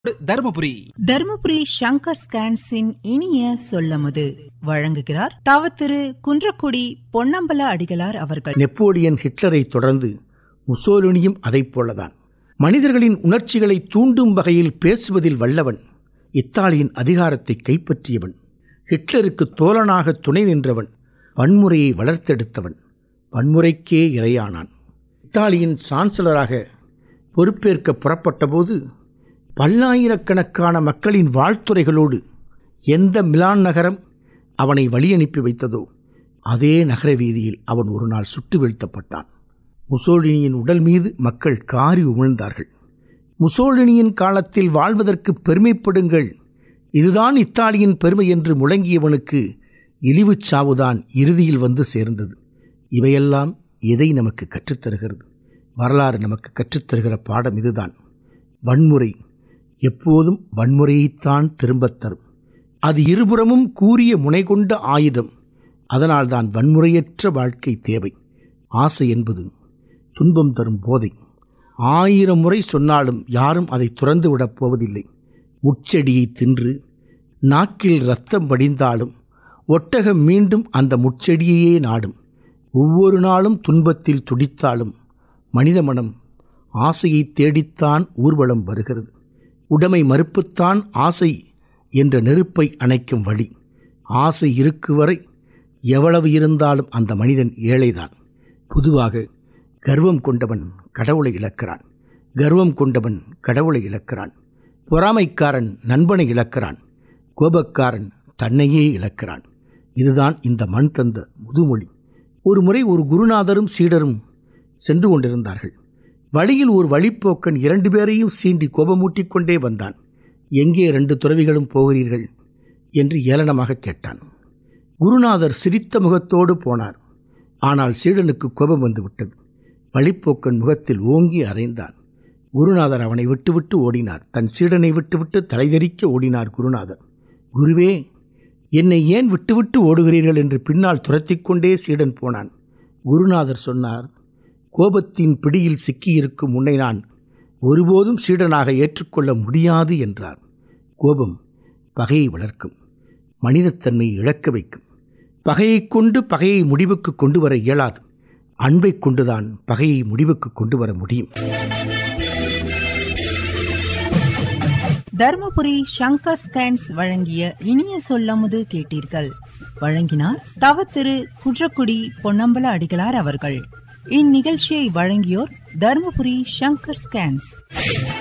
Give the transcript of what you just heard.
தருமபுரி தருமபுரி சங்கர் ஸ்கான்ஸின் இனிய சொல்லமுது வழங்குகிறார் தவத்திரு குன்றக்குடி பொன்னம்பல அடிகளார் அவர்கள் நெப்போலியன் ஹிட்லரை தொடர்ந்து முசோலினியும் அதைப் போலதான் மனிதர்களின் உணர்ச்சிகளை தூண்டும் வகையில் பேசுவதில் வல்லவன் இத்தாலியின் அதிகாரத்தை கைப்பற்றியவன் ஹிட்லருக்கு தோழனாக துணை நின்றவன் வன்முறையை வளர்த்தெடுத்தவன் வன்முறைக்கே இரையானான் இத்தாலியின் சான்சலராக பொறுப்பேற்க புறப்பட்டபோது பல்லாயிரக்கணக்கான மக்களின் வாழ்த்துறைகளோடு எந்த மிலான் நகரம் அவனை வழியனுப்பி வைத்ததோ அதே நகர வீதியில் அவன் ஒரு நாள் சுட்டு வீழ்த்தப்பட்டான் முசோலினியின் உடல் மீது மக்கள் காரி உமிழ்ந்தார்கள் முசோலினியின் காலத்தில் வாழ்வதற்கு பெருமைப்படுங்கள் இதுதான் இத்தாலியின் பெருமை என்று முழங்கியவனுக்கு இழிவுச் சாவுதான் இறுதியில் வந்து சேர்ந்தது இவையெல்லாம் எதை நமக்கு கற்றுத்தருகிறது வரலாறு நமக்கு கற்றுத்தருகிற பாடம் இதுதான் வன்முறை எப்போதும் வன்முறையைத்தான் திரும்பத் தரும் அது இருபுறமும் கூறிய முனை கொண்ட ஆயுதம் அதனால்தான் வன்முறையற்ற வாழ்க்கை தேவை ஆசை என்பது துன்பம் தரும் போதை ஆயிரம் முறை சொன்னாலும் யாரும் அதை துறந்து விடப் போவதில்லை முட்செடியை தின்று நாக்கில் ரத்தம் வடிந்தாலும் ஒட்டகம் மீண்டும் அந்த முட்செடியையே நாடும் ஒவ்வொரு நாளும் துன்பத்தில் துடித்தாலும் மனித மனம் ஆசையை தேடித்தான் ஊர்வலம் வருகிறது உடைமை மறுப்புத்தான் ஆசை என்ற நெருப்பை அணைக்கும் வழி ஆசை இருக்கு வரை எவ்வளவு இருந்தாலும் அந்த மனிதன் ஏழைதான் பொதுவாக கர்வம் கொண்டவன் கடவுளை இழக்கிறான் கர்வம் கொண்டவன் கடவுளை இழக்கிறான் பொறாமைக்காரன் நண்பனை இழக்கிறான் கோபக்காரன் தன்னையே இழக்கிறான் இதுதான் இந்த மண் தந்த முதுமொழி ஒரு முறை ஒரு குருநாதரும் சீடரும் சென்று கொண்டிருந்தார்கள் வழியில் ஒரு வழிப்போக்கன் இரண்டு பேரையும் சீண்டி கோபமூட்டிக் கொண்டே வந்தான் எங்கே ரெண்டு துறவிகளும் போகிறீர்கள் என்று ஏளனமாக கேட்டான் குருநாதர் சிரித்த முகத்தோடு போனார் ஆனால் சீடனுக்கு கோபம் வந்து விட்டது வழிப்போக்கன் முகத்தில் ஓங்கி அறைந்தான் குருநாதர் அவனை விட்டுவிட்டு ஓடினார் தன் சீடனை விட்டுவிட்டு தலைதெறிக்க ஓடினார் குருநாதர் குருவே என்னை ஏன் விட்டுவிட்டு ஓடுகிறீர்கள் என்று பின்னால் துரத்திக் கொண்டே சீடன் போனான் குருநாதர் சொன்னார் கோபத்தின் பிடியில் சிக்கியிருக்கும் உன்னை நான் ஒருபோதும் சீடனாக ஏற்றுக்கொள்ள முடியாது என்றார் கோபம் பகையை வளர்க்கும் மனிதத்தன்மையை இழக்க வைக்கும் பகையைக் கொண்டு பகையை முடிவுக்கு கொண்டு வர இயலாது அன்பைக் கொண்டுதான் பகையை முடிவுக்கு கொண்டு வர முடியும் தருமபுரி சங்கர் ஸ்கான்ஸ் வழங்கிய இனிய சொல்லமுது கேட்டீர்கள் வழங்கினார் தவத்திரு குன்றக்குடி பொன்னம்பல அடிகளார் அவர்கள் இந்நிகழ்ச்சியை வழங்கியோர் தருமபுரி சங்கர் ஸ்கான்ஸ்